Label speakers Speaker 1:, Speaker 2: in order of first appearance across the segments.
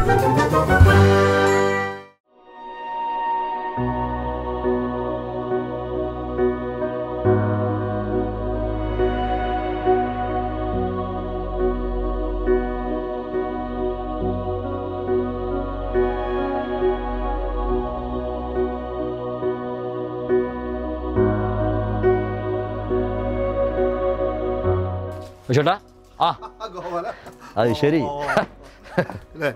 Speaker 1: ചേട്ടാ ആ
Speaker 2: ഗോപാല
Speaker 1: അത് ശരി
Speaker 2: അല്ലേ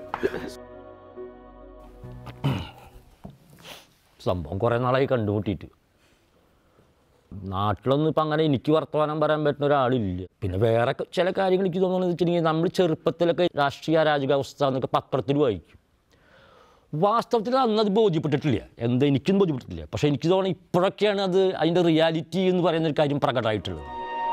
Speaker 1: സംഭവം കുറേ നാളായി കണ്ടുമുട്ടിയിട്ട് നാട്ടിലൊന്നും ഇപ്പം അങ്ങനെ എനിക്ക് വർത്തമാനം പറയാൻ പറ്റുന്ന ഒരാളില്ല പിന്നെ വേറെ ക- ചില കാര്യങ്ങൾ എനിക്ക് തോന്നുന്നത് വെച്ചിട്ടുണ്ടെങ്കിൽ നമ്മൾ ചെറുപ്പത്തിലൊക്കെ രാഷ്ട്രീയ അരാജകാവസ്ഥ എന്നൊക്കെ പത്രത്തിൽ വായിക്കും വാസ്തവത്തിൽ അന്ന് അത് ബോധ്യപ്പെട്ടിട്ടില്ല എന്താ എനിക്കും ബോധ്യപ്പെട്ടിട്ടില്ല പക്ഷേ എനിക്ക് തോന്നുന്നു ഇപ്പോഴൊക്കെയാണ് അത് അതിൻ്റെ റിയാലിറ്റി എന്ന് പറയുന്ന ഒരു കാര്യം പ്രകടമായിട്ടുള്ളത്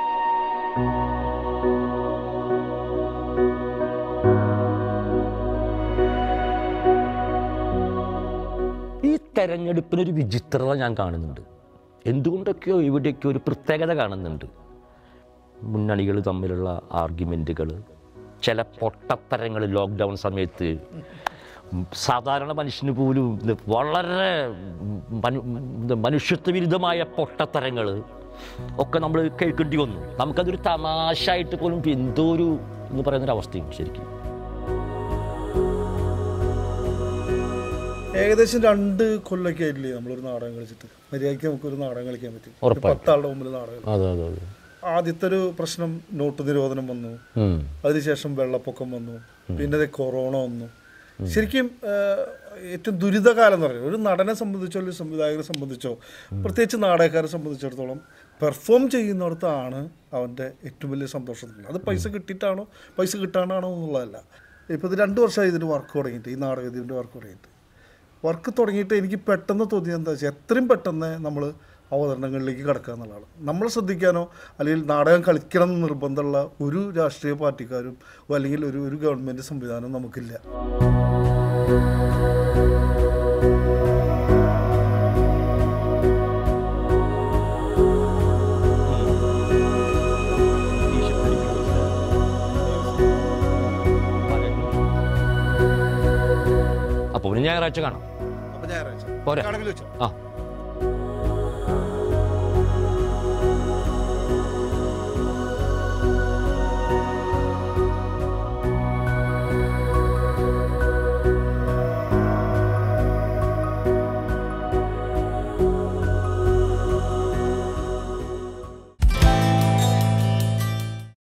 Speaker 1: ഈ തെരഞ്ഞെടുപ്പിനൊരു വിചിത്രത ഞാൻ കാണുന്നുണ്ട് എന്തുകൊണ്ടൊക്കെയോ ഇവിടെയൊക്കെ ഒരു പ്രത്യേകത കാണുന്നുണ്ട് മുന്നണികൾ തമ്മിലുള്ള ആർഗ്യുമെൻറ്റുകൾ ചില പൊട്ടത്തരങ്ങൾ ലോക്ക്ഡൗൺ സമയത്ത് സാധാരണ മനുഷ്യന് പോലും ഇത് വളരെ മനു ഇത് മനുഷ്യത്വ വിരുദ്ധമായ പൊട്ടത്തരങ്ങൾ ഒക്കെ നമ്മൾ കേൾക്കേണ്ടി വന്നു നമുക്കതൊരു തമാശയായിട്ട് പോലും എന്തോ ഒരു എന്ന് പറയുന്നൊരു അവസ്ഥയും ശരിക്കും
Speaker 2: ഏകദേശം രണ്ട് കൊല്ലൊക്കെ ആയിട്ടില്ലേ നമ്മളൊരു നാടകം കളിച്ചിട്ട് മര്യാദയ്ക്ക് നമുക്കൊരു നാടകം കളിക്കാൻ പറ്റും ഒരു
Speaker 1: ഉറപ്പായും.
Speaker 2: പത്താളുടെ മുമ്പിൽ നാടകം
Speaker 1: അതെ അതെ അതെ
Speaker 2: ആദ്യത്തെ ഒരു പ്രശ്നം നോട്ട് നിരോധനം വന്നു
Speaker 1: ഉം.
Speaker 2: അതിനുശേഷം വെള്ളപ്പൊക്കം വന്നു പിന്നെ ദേ കൊറോണ വന്നു ശരിക്കും ആ, ഏറ്റവും ദുരിതകാലം എന്ന് പറയുന്നത് ഒരു നടനെ സംബന്ധിച്ചോ അല്ലെങ്കിൽ സംവിധായകനെ സംബന്ധിച്ചോ പ്രത്യേകിച്ച് നാടകക്കാരെ സംബന്ധിച്ചിടത്തോളം പെർഫോം ചെയ്യുന്നിടത്താണ് അവൻ്റെ ഏറ്റവും വലിയ സന്തോഷം അത് പൈസ കിട്ടിയിട്ടാണോ പൈസ കിട്ടാണ്ടാണോ എന്നുള്ളതല്ല ഇപ്പോൾ ഇത് രണ്ട് വർഷമായി ഇതിൻ്റെ വർക്ക് തുടങ്ങിയിട്ട് ഈ നാടക ഇതിൻ്റെ വർക്ക് തുടങ്ങിയിട്ട് വർക്ക് തുടങ്ങിയിട്ട് എനിക്ക് പെട്ടെന്ന് തോന്നിയത് എന്താ വെച്ചാൽ എത്രയും പെട്ടെന്ന് നമ്മൾ അവതരണങ്ങളിലേക്ക് കടക്കുക എന്നുള്ളതാണ് നമ്മൾ ശ്രദ്ധിക്കാനോ അല്ലെങ്കിൽ നാടകം കളിക്കണം എന്ന് നിർബന്ധമുള്ള ഒരു രാഷ്ട്രീയ പാർട്ടിക്കാരും അല്ലെങ്കിൽ ഒരു ഒരു ഗവൺമെൻറ് സംവിധാനവും നമുക്കില്ല
Speaker 1: അപ്പോൾ പിന്നെ ഞായറാഴ്ച കാണാം
Speaker 2: അപ്പോൾ ഞായറാഴ്ച
Speaker 1: പോരെ
Speaker 2: അക്കാഡമിയിൽ വെച്ചോ
Speaker 1: ആ